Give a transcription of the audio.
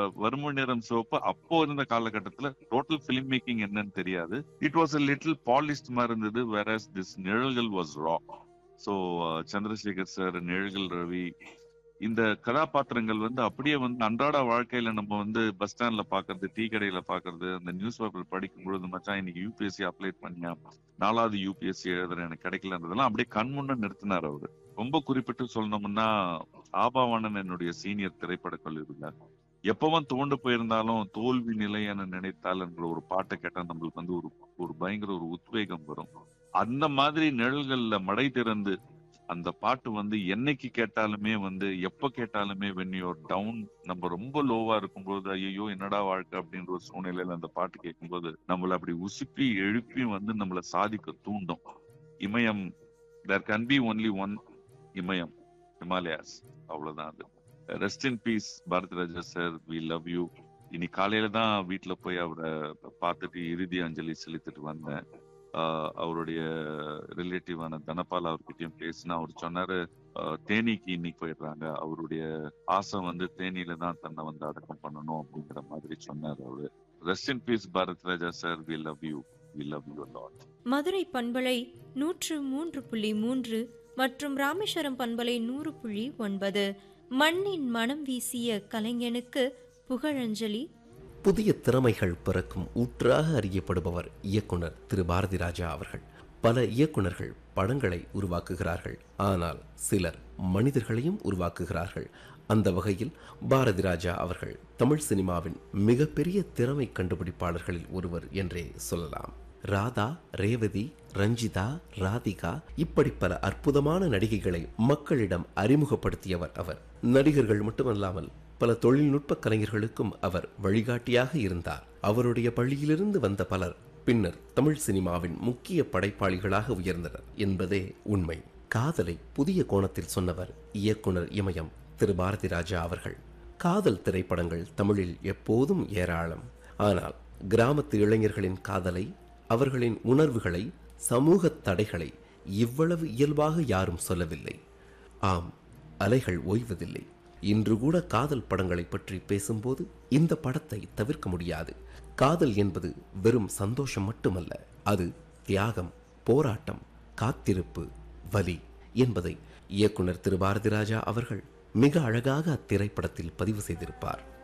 வறுமை நிறம் சிவப்பு அப்போ இருந்த காலகட்டத்துல டோட்டல் பிலிம் மேக்கிங் என்னன்னு தெரியாது இட் வாஸ் a லிட்டில் பாலிஸ்ட் மாதிரி இருந்தது வேற this Nizhalgal was raw so Chandrasekhar sir Nizhalgal Ravi இந்த கதாபாத்திரங்கள் வந்து அப்படியே வந்து அன்றாட வாழ்க்கையில நம்ம வந்து பஸ் ஸ்டாண்ட்ல பாக்குறது டீ கடையில பாக்குறது அந்த நியூஸ் பேப்பர் படிக்கும் பொழுது மச்சான் இன்னைக்கு யூபிஎஸ்சி அப்ளை பண்ணியா நாலாவது யூபிஎஸ்சி எழுதுறேன் எனக்கு கிடைக்கலன்றதெல்லாம் அப்படியே கண் முன்ன நிறுத்தினார் அவரு ரொம்ப குறிப்பிட்டு சொல்லணும்னா ஆபாவானன் என்னுடைய சீனியர் திரைப்பட கல்லூரியில எப்பவும் தோண்டு போயிருந்தாலும் தோல்வி நிலை என நினைத்தால் என்ற ஒரு பாட்டை கேட்டா நம்மளுக்கு வந்து ஒரு ஒரு பயங்கர ஒரு உத்வேகம் வரும் அந்த மாதிரி நிழல்கள்ல மடை திறந்து அந்த பாட்டு வந்து என்னைக்கு கேட்டாலுமே வந்து எப்ப கேட்டாலுமே வென் யூர் டவுன் நம்ம ரொம்ப லோவா இருக்கும்போது ஐயோ என்னடா வாழ்க்கை அப்படின்ற ஒரு சூழ்நிலையில அந்த பாட்டு கேட்கும்போது நம்மள அப்படி உசுப்பி எழுப்பி வந்து நம்மள சாதிக்க தூண்டும் இமயம் there can be only one இமயம் ஹிமாலயாஸ் அவ்வளவுதான் அது rest in peace Bharathi Raja sir we love you இனி காலையில தான் வீட்டுல போய் அவரை பார்த்துட்டு இறுதி அஞ்சலி செலுத்திட்டு வந்தேன் ஆஹ் அவருடைய ரிலேட்டிவான தனபால் அவர்கிட்டயும் பேசினா அவர் சொன்னாரு ஆஹ் தேனிக்கு இன்னைக்கு போயிடுறாங்க அவருடைய ஆசை வந்து தேனியில தான் தன்னை வந்து அடக்கம் பண்ணணும் அப்படிங்கிற மாதிரி சொன்னார் அவரு rest in peace Bharath Raja sir we love you we love you lot Madurai பண்பலை நூற்று மூன்று புள்ளி மூன்று மற்றும் ராமேஸ்வரம் பண்பலை நூறு புள்ளி ஒன்பது மண்ணின் மனம் வீசிய கலைஞனுக்கு புகழஞ்சலி புதிய திறமைகள் பிறக்கும் ஊற்றாக அறியப்படுபவர் இயக்குனர் திரு பாரதி ராஜா அவர்கள் பல இயக்குனர்கள் படங்களை உருவாக்குகிறார்கள் ஆனால் சிலர் மனிதர்களையும் உருவாக்குகிறார்கள் அந்த வகையில் பாரதி ராஜா அவர்கள் தமிழ் சினிமாவின் மிகப்பெரிய திறமை கண்டுபிடிப்பாளர்களில் ஒருவர் என்றே சொல்லலாம் ராதா ரேவதி ரஞ்சிதா ராதிகா இப்படி பல அற்புதமான நடிகைகளை மக்களிடம் அறிமுகப்படுத்தியவர் அவர் நடிகர்கள் மட்டுமல்லாமல் பல தொழில்நுட்ப கலைஞர்களுக்கும் அவர் வழிகாட்டியாக இருந்தார் அவருடைய பள்ளியிலிருந்து வந்த பலர் பின்னர் தமிழ் சினிமாவின் முக்கிய படைப்பாளிகளாக உயர்ந்தனர் என்பதே உண்மை காதலை புதிய கோணத்தில் சொன்னவர் இயக்குனர் இமயம் திரு பாரதி ராஜா அவர்கள் காதல் திரைப்படங்கள் தமிழில் எப்போதும் ஏராளம் ஆனால் கிராமத்து இளைஞர்களின் காதலை அவர்களின் உணர்வுகளை சமூக தடைகளை இவ்வளவு இயல்பாக யாரும் சொல்லவில்லை ஆம் அலைகள் ஓய்வதில்லை இன்று கூட காதல் படங்களை பற்றி பேசும்போது இந்த படத்தை தவிர்க்க முடியாது காதல் என்பது வெறும் சந்தோஷம் மட்டுமல்ல அது தியாகம் போராட்டம் காத்திருப்பு வலி என்பதை இயக்குனர் திரு பாரதிராஜா அவர்கள் மிக அழகாக அத்திரைப்படத்தில் பதிவு செய்திருப்பார்